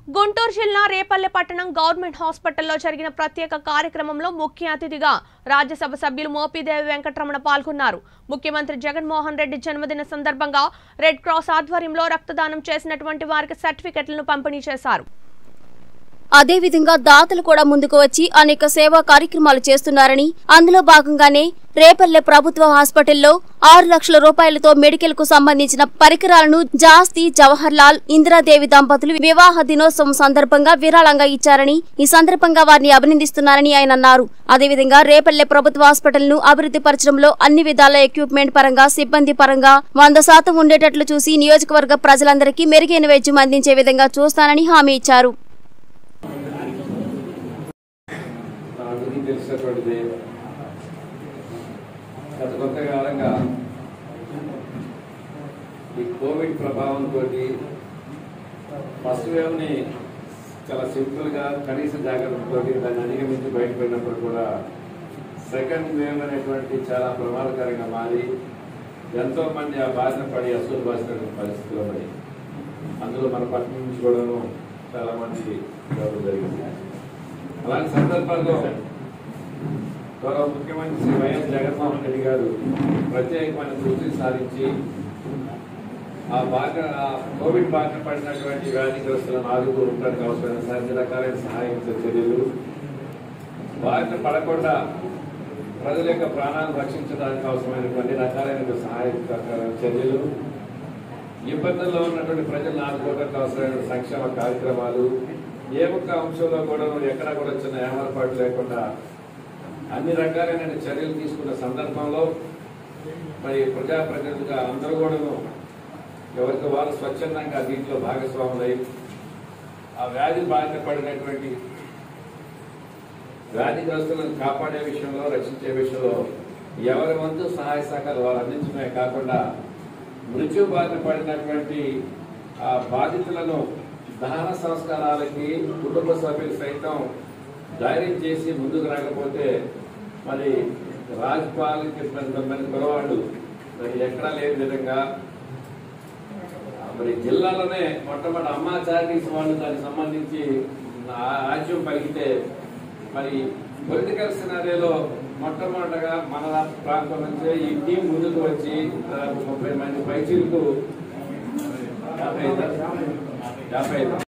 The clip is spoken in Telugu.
గుంటూరు జిల్లా రేపల్లె పట్టణం గవర్నమెంట్ హాస్పిటల్లో జరిగిన ప్రత్యేక కార్యక్రమంలో ముఖ్య అతిథిగా రాజ్యసభ సభ్యులు మోపిదేవి వెంకటరమణ పాల్గొన్నారు ముఖ్యమంత్రి జగన్మోహన్ రెడ్డి జన్మదిన సందర్భంగా రెడ్ క్రాస్ ఆధ్వర్యంలో రక్తదానం చేసినటువంటి వారికి సర్టిఫికెట్లను పంపిణీ చేశారు అదేవిధంగా దాతలు కూడా ముందుకు వచ్చి అనేక సేవా కార్యక్రమాలు చేస్తున్నారని అందులో భాగంగానే రేపల్లె ప్రభుత్వ హాస్పిటల్లో ఆరు లక్షల రూపాయలతో మెడికల్ కు సంబంధించిన పరికరాలను జాస్తి జవహర్ లాల్ ఇందిరాదేవి దంపతులు వివాహ దినోత్సవం సందర్భంగా విరాళంగా ఇచ్చారని ఈ సందర్భంగా వారిని అభినందిస్తున్నారని ఆయన అన్నారు అదేవిధంగా రేపల్లె ప్రభుత్వ హాస్పిటల్ ను అభివృద్ధి పరచడంలో అన్ని విధాల ఎక్విప్మెంట్ పరంగా సిబ్బంది పరంగా వంద శాతం ఉండేటట్లు చూసి నియోజకవర్గ ప్రజలందరికీ మెరుగైన వైద్యం అందించే విధంగా చూస్తానని హామీ ఇచ్చారు అందరికీ తెలిసినటువంటిది గత కొంతకాలంగా ఈ కోవిడ్ ప్రభావంతో ఫస్ట్ వేవ్ని చాలా సింపుల్గా కనీస జాగ్రత్తతో దాన్ని అధిగమించి బయటపడినప్పుడు కూడా సెకండ్ వేవ్ అనేటువంటి చాలా ప్రమాదకరంగా మారి ఎంతో మంది ఆ బారిన పడి అసలు బాసిన పరిస్థితిలో పడి అందులో మన పట్టణం నుంచి కూడాను చాలా మంది జరగడం జరిగింది అలాంటి సందర్భాల్లో గౌరవ ముఖ్యమంత్రి శ్రీ వైఎస్ జగన్మోహన్ రెడ్డి గారు ప్రత్యేకమైన దృష్టి సారించి ఆ బాగా ఆ కోవిడ్ బారిన పడినటువంటి వ్యాధిగ్రస్తులను ఆదుకోవడానికి అవసరమైన అన్ని రకాలైన సహాయం చర్యలు బారిన పడకుండా ప్రజల యొక్క ప్రాణాలను రక్షించడానికి అవసరమైనటువంటి రకాలైన సహాయ చర్యలు ఇబ్బందుల్లో ఉన్నటువంటి ప్రజలను ఆదుకోవడానికి అవసరమైన సంక్షేమ కార్యక్రమాలు ఏ ఒక్క అంశంలో కూడా నువ్వు ఎక్కడా కూడా చిన్న ఏమరపాటు లేకుండా అన్ని రకాలైన చర్యలు తీసుకున్న సందర్భంలో మరి ప్రజాప్రతినిధులుగా అందరూ కూడాను ఎవరికి వారు స్వచ్ఛందంగా దీంట్లో భాగస్వాములై ఆ వ్యాధి బారిన పడినటువంటి వ్యాధిగ్రస్తులను కాపాడే విషయంలో రక్షించే విషయంలో ఎవరి వంతు సహాయ సహకారాలు వారు అందించడమే కాకుండా మృత్యు బారిన పడినటువంటి ఆ బాధితులను దహన సంస్కారాలకి కుటుంబ సభ్యులు సైతం ధైర్యం చేసి ముందుకు రాకపోతే మరి రాజ్పాల్కి మంది కురవాళ్ళు మరి ఎక్కడా లేని విధంగా మరి జిల్లాలోనే మొట్టమొదటి అమ్మా చారిటీస్ వాళ్ళు దానికి సంబంధించి ఆ- ఆజ్యం పలికితే మరి పొలిటికల్ సినారియోలో మొట్టమొదటగా మన ప్రాంతం నుంచే ఈ టీం ముందుకు వచ్చి దాదాపు ముప్పై మంది పైచీలకు యాభై ఐదు యాభై ఐదు